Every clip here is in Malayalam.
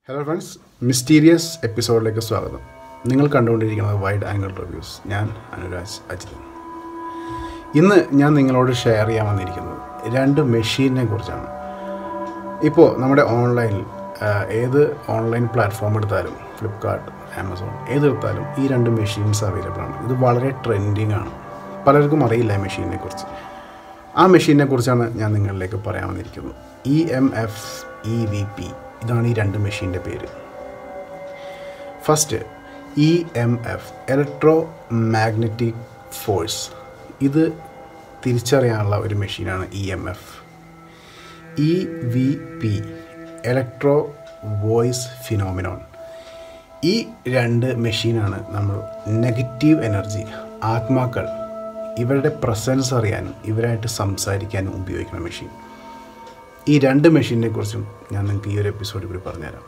ഹലോ ഫ്രണ്ട്സ് മിസ്റ്റീരിയസ് എപ്പിസോഡിലേക്ക് സ്വാഗതം നിങ്ങൾ കണ്ടുകൊണ്ടിരിക്കുന്നത് വൈഡ് ആംഗിൾ റിവ്യൂസ് ഞാൻ അനുരാജ് അജിത് ഇന്ന് ഞാൻ നിങ്ങളോട് ഷെയർ ചെയ്യാൻ വന്നിരിക്കുന്നത് രണ്ട് മെഷീനെ കുറിച്ചാണ് ഇപ്പോൾ നമ്മുടെ ഓൺലൈനിൽ ആ, ഏത് ഓൺലൈൻ പ്ലാറ്റ്ഫോം എടുത്താലും ഫ്ലിപ്കാർട്ട് ആമസോൺ ഏതെടുത്താലും ഈ രണ്ട് മെഷീൻസ് അവൈലബിൾ ആണ് ഇത് വളരെ ട്രെൻഡിങ് ആണ് പലർക്കും അറിയില്ല ഈ മെഷീനെ കുറിച്ച് ആ മെഷീനെ കുറിച്ചാണ് ഞാൻ നിങ്ങളിലേക്ക് പറയാൻ വന്നിരിക്കുന്നത് E M F E V P ഇതാണ് ഈ രണ്ട് മെഷീൻ്റെ പേര് first E M F electromagnetic force ഇത് തിരിച്ചറിയാനുള്ള ഒരു മെഷീനാണ് E M F E V P electro voice phenomenon ഈ രണ്ട് മെഷീനാണ് നമ്മൾ നെഗറ്റീവ് എനർജി ആത്മാക്കൾ ഇവരുടെ പ്രസൻസ് അറിയാനും ഇവരായിട്ട് സംസാരിക്കാനും ഉപയോഗിക്കുന്ന മെഷീൻ ഈ രണ്ട് മെഷീനെ കുറിച്ചും ഞാൻ നിങ്ങൾക്ക് ഈ ഒരു എപ്പിസോഡിൽ കൂടി പറഞ്ഞുതരാം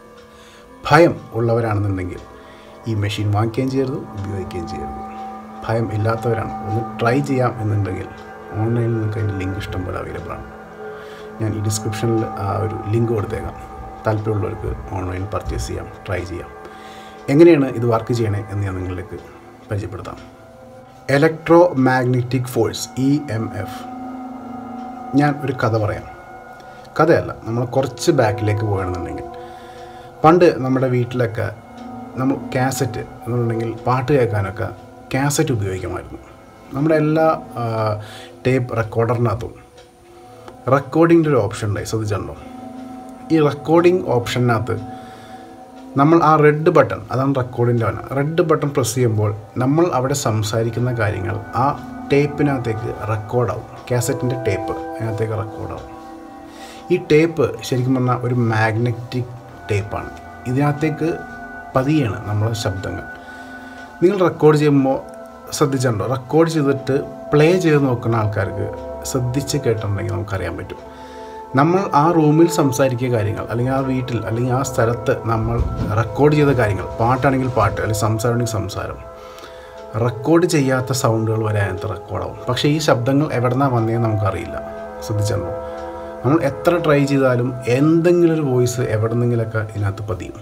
ഭയം ഉള്ളവരാണെന്നുണ്ടെങ്കിൽ ഈ മെഷീൻ വാങ്ങിക്കുകയും ചെയ്യരുത് ഉപയോഗിക്കുകയും ചെയ്യരുത് ഭയം ഇല്ലാത്തവരാണ് ഒന്ന് ട്രൈ ചെയ്യാം എന്നുണ്ടെങ്കിൽ ഓൺലൈനിൽ നിങ്ങൾക്ക് അതിൻ്റെ ലിങ്ക് ഇഷ്ടം പോലെ അവൈലബിൾ ആണ് ഞാൻ ഈ ഡിസ്ക്രിപ്ഷനിൽ ആ ഒരു ലിങ്ക് കൊടുത്തേക്കാം താല്പര്യമുള്ളവർക്ക് ഓൺലൈനിൽ പർച്ചേസ് ചെയ്യാം ട്രൈ ചെയ്യാം എങ്ങനെയാണ് ഇത് വർക്ക് ചെയ്യണേ എന്ന് ഞാൻ നിങ്ങളിലേക്ക് പരിചയപ്പെടുത്താം electromagnetic force E M F ഞാൻ ഒരു കഥ പറയാം കഥയല്ല നമ്മൾ കുറച്ച് ബാക്കിലേക്ക് പോകണമെന്നുണ്ടെങ്കിൽ പണ്ട് നമ്മുടെ വീട്ടിലൊക്കെ നമ്മൾ കാസറ്റ് എന്നുണ്ടെങ്കിൽ പാട്ട് കേൾക്കാനൊക്കെ കാസറ്റ് ഉപയോഗിക്കുമായിരുന്നു നമ്മുടെ എല്ലാ ടേപ്പ് റെക്കോർഡറിനകത്തും റെക്കോർഡിങ്ങിൻ്റെ ഒരു ഓപ്ഷൻ ഉണ്ടായി ശ്രദ്ധിച്ചിട്ടുണ്ടോ ഈ റെക്കോർഡിംഗ് ഓപ്ഷനകത്ത് നമ്മൾ ആ റെഡ് ബട്ടൺ അതാണ് റെക്കോർഡിൻ്റെ വന റെഡ് ബട്ടൺ പ്രസ് ചെയ്യുമ്പോൾ നമ്മൾ അവിടെ സംസാരിക്കുന്ന കാര്യങ്ങൾ ആ ടേപ്പിനകത്തേക്ക് റെക്കോർഡാവും കാസറ്റിൻ്റെ ടേപ്പ് അതിനകത്തേക്ക് റെക്കോർഡാവും ഈ ടേപ്പ് ശരിക്കും പറഞ്ഞാൽ ഒരു മാഗ്നറ്റിക് ടേപ്പാണ് ഇതിനകത്തേക്ക് പതിയാണ് നമ്മളെ ശബ്ദങ്ങൾ നിങ്ങൾ റെക്കോർഡ് ചെയ്യുമ്പോൾ ശ്രദ്ധിച്ചിട്ടുണ്ടോ റെക്കോർഡ് ചെയ്തിട്ട് പ്ലേ ചെയ്ത് നോക്കുന്ന ആൾക്കാർക്ക് ശ്രദ്ധിച്ച് കേട്ടിട്ടുണ്ടെങ്കിൽ നമുക്കറിയാൻ പറ്റും നമ്മൾ ആ റൂമിൽ സംസാരിക്കിയ കാര്യങ്ങൾ അല്ലെങ്കിൽ ആ വീട്ടിൽ അല്ലെങ്കിൽ ആ സ്ഥലത്ത് നമ്മൾ റെക്കോർഡ് ചെയ്ത കാര്യങ്ങൾ പാട്ടാണെങ്കിൽ പാട്ട് അല്ലെങ്കിൽ സംസാരമാണെങ്കിൽ സംസാരം റെക്കോർഡ് ചെയ്യാത്ത സൗണ്ടുകൾ വരെ അതിനകത്ത് റെക്കോർഡാവും പക്ഷേ ഈ ശബ്ദങ്ങൾ എവിടെ നിന്നാണ് വന്നതെന്ന് നമുക്കറിയില്ല ശ്രദ്ധിച്ചിട്ടുണ്ടോ നമ്മൾ എത്ര ട്രൈ ചെയ്താലും എന്തെങ്കിലും ഒരു വോയിസ് എവിടെ നിന്നെങ്കിലൊക്കെ ഇതിനകത്ത് പതിയും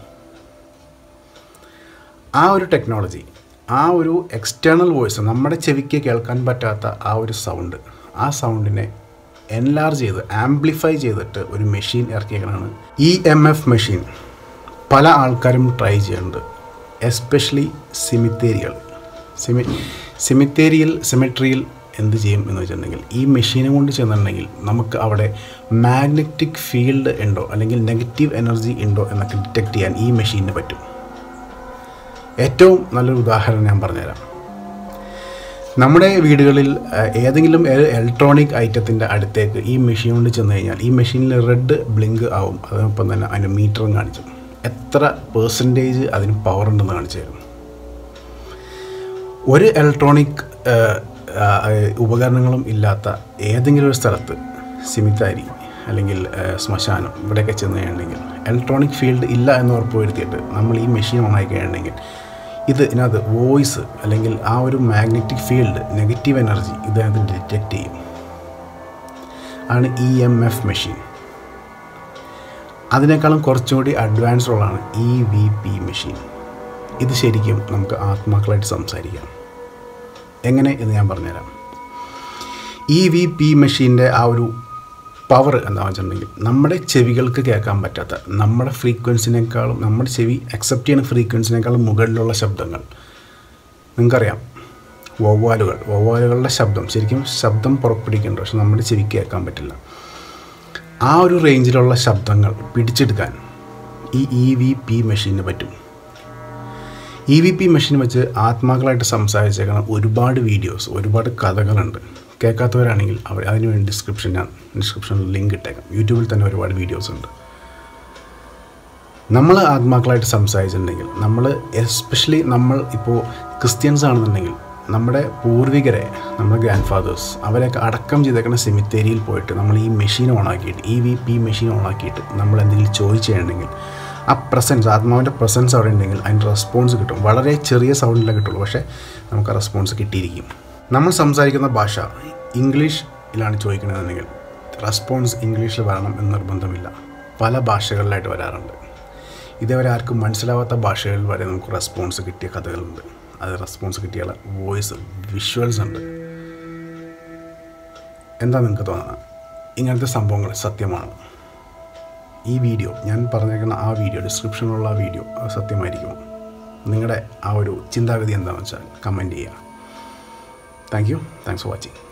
ആ ഒരു ടെക്നോളജി ആ ഒരു എക്സ്റ്റേണൽ വോയിസ് നമ്മുടെ ചെവിക്ക് കേൾക്കാൻ പറ്റാത്ത ആ ഒരു സൗണ്ട് ആ സൗണ്ടിനെ എൻലാർജ് ചെയ്ത് ആംപ്ലിഫൈ ചെയ്തിട്ട് ഒരു മെഷീൻ ഇറക്കിയേക്കണതാണ് ഇ എം എഫ് മെഷീൻ പല ആൾക്കാരും ട്രൈ ചെയ്യുന്നുണ്ട് എസ്പെഷ്യലി സിമിത്തേരികൾ സിമി സിമിത്തേരിയിൽ സിമെട്രിയിൽ എന്ത് ചെയ്യും എന്ന് വെച്ചിട്ടുണ്ടെങ്കിൽ ഈ മെഷീനെ കൊണ്ട് ചെന്നിട്ടുണ്ടെങ്കിൽ നമുക്ക് അവിടെ മാഗ്നറ്റിക് ഫീൽഡ് ഉണ്ടോ അല്ലെങ്കിൽ നെഗറ്റീവ് എനർജി ഉണ്ടോ എന്നൊക്കെ ഡിറ്റക്റ്റ് ചെയ്യാൻ ഈ മെഷീനിന് പറ്റും ഏറ്റവും നല്ലൊരു ഉദാഹരണം ഞാൻ പറഞ്ഞുതരാം നമ്മുടെ വീടുകളിൽ ഏഹ്, ഏതെങ്കിലും ഒരു ഇലക്ട്രോണിക് ഐറ്റത്തിൻ്റെ അടുത്തേക്ക് ഈ മെഷീൻ കൊണ്ട് ചെന്ന് കഴിഞ്ഞാൽ ഈ മെഷീനിൽ റെഡ് ബ്ലിങ്ക് ആവും അതിനൊപ്പം തന്നെ അതിന് മീറ്ററും കാണിച്ചു എത്ര പേഴ്സൻറ്റേജ് അതിന് പവർ ഉണ്ടെന്ന് കാണിച്ചു തരും ഒരു ഇലക്ട്രോണിക് ഏഹ്, ആഹ്, ഉപകരണങ്ങളും ഇല്ലാത്ത ഏതെങ്കിലും ഒരു സ്ഥലത്ത് സിമിത്താരി അല്ലെങ്കിൽ ഏഹ്, ശ്മശാനം ഇവിടെയൊക്കെ ചെന്ന് കഴിഞ്ഞിട്ടുണ്ടെങ്കിൽ ഇലക്ട്രോണിക് ഫീൽഡ് ഇല്ല എന്ന് ഉറപ്പ് വരുത്തിയിട്ട് നമ്മൾ ഈ മെഷീൻ ഓണാക്കി കഴിഞ്ഞിട്ടുണ്ടെങ്കിൽ ഇത് ഇതിനകത്ത് വോയിസ് അല്ലെങ്കിൽ ആ ഒരു മാഗ്നറ്റിക് ഫീൽഡ് നെഗറ്റീവ് എനർജി ഇതിനകത്ത് ഡിറ്റക്റ്റ് ചെയ്യും ആണ് ഇ എം എഫ് മെഷീൻ അതിനേക്കാളും കുറച്ചും കൂടി അഡ്വാൻസ് ഉള്ളതാണ് ഇ വി പി മെഷീൻ ഇത് ശരിക്കും നമുക്ക് ആത്മാക്കളായിട്ട് സംസാരിക്കാം എങ്ങനെ എന്ന് ഞാൻ പറഞ്ഞുതരാം ഇ വി പി മെഷീൻ്റെ ആ ഒരു പവർ എന്താണെന്ന് വെച്ചിട്ടുണ്ടെങ്കിൽ നമ്മുടെ ചെവികൾക്ക് കേൾക്കാൻ പറ്റാത്ത നമ്മുടെ ഫ്രീക്വൻസിനേക്കാളും നമ്മുടെ ചെവി അക്സെപ്റ്റ് ചെയ്യുന്ന ഫ്രീക്വൻസിനേക്കാളും മുകളിലുള്ള ശബ്ദങ്ങൾ നിങ്ങൾക്കറിയാം വവ്വാലുകൾ വവ്വാലുകളുടെ ശബ്ദം ശരിക്കും ശബ്ദം പുറപ്പെടുവിക്കുന്നുണ്ട് പക്ഷെ നമ്മുടെ ചെവിക്ക് കേൾക്കാൻ പറ്റില്ല ആ ഒരു റേഞ്ചിലുള്ള ശബ്ദങ്ങൾ പിടിച്ചെടുക്കാൻ ഈ ഇ വി പി മെഷീന് പറ്റും ഇ വി പി മെഷീൻ വെച്ച് ആത്മാക്കളായിട്ട് സംസാരിച്ചേക്കുന്ന ഒരുപാട് വീഡിയോസ് ഒരുപാട് കഥകളുണ്ട് കേൾക്കാത്തവരാണെങ്കിൽ അവർ അതിന് വേണ്ടി ഡിസ്ക്രിപ്ഷൻ ഞാൻ ഡിസ്ക്രിപ്ഷനിൽ ലിങ്ക് ഇട്ടേക്കാം യൂട്യൂബിൽ തന്നെ ഒരുപാട് വീഡിയോസ് ഉണ്ട് നമ്മൾ ആത്മാക്കളായിട്ട് സംസാരിച്ചിട്ടുണ്ടെങ്കിൽ നമ്മൾ എസ്പെഷ്യലി നമ്മൾ ഇപ്പോൾ ക്രിസ്ത്യൻസ് ആണെന്നുണ്ടെങ്കിൽ നമ്മുടെ പൂർവികരെ നമ്മുടെ ഗ്രാൻഡ് ഫാദേഴ്സ് അവരെയൊക്കെ അടക്കം ചെയ്തേക്കുന്ന സെമിത്തേരിയിൽ പോയിട്ട് നമ്മൾ ഈ മെഷീൻ ഓണാക്കിയിട്ട് ഇ വി പി മെഷീൻ ഓണാക്കിയിട്ട് നമ്മൾ എന്തെങ്കിലും ചോദിച്ചു ചെയ്യണമെങ്കിൽ ആ പ്രസൻസ് ആത്മാവിൻ്റെ പ്രസൻസ് അവിടെ ഉണ്ടെങ്കിൽ അതിൻ്റെ റെസ്പോൺസ് കിട്ടും വളരെ ചെറിയ സൗണ്ടിലേ കിട്ടുള്ളൂ പക്ഷേ നമുക്ക് ആ റെസ്പോൺസ് കിട്ടിയിരിക്കും നമ്മൾ സംസാരിക്കുന്ന ഭാഷ ഇംഗ്ലീഷിലാണ് ചോദിക്കണമെന്നുണ്ടെങ്കിൽ റെസ്പോൺസ് ഇംഗ്ലീഷിൽ വരണം എന്ന് നിർബന്ധമില്ല പല ഭാഷകളിലായിട്ട് വരാറുണ്ട് ഇതേവരെ ആർക്കും മനസ്സിലാവാത്ത ഭാഷകളിൽ വരെ നമുക്ക് റെസ്പോൺസ് കിട്ടിയ കഥകളുണ്ട് അത് റെസ്പോൺസ് കിട്ടിയ വോയിസ് വിഷ്വൽസ് ഉണ്ട് എന്താ നിങ്ങൾക്ക് തോന്നുന്നത് ഇങ്ങനത്തെ സംഭവങ്ങൾ സത്യമാണ് ഈ വീഡിയോ ഞാൻ പറഞ്ഞേക്കുന്ന ആ വീഡിയോ ഡിസ്ക്രിപ്ഷനിലുള്ള ആ വീഡിയോ അത് സത്യമായിരിക്കുമോ നിങ്ങളുടെ ആ ഒരു ചിന്താഗതി എന്താണെന്ന് വെച്ചാൽ കമൻറ്റ് ചെയ്യുക thank you thanks for watching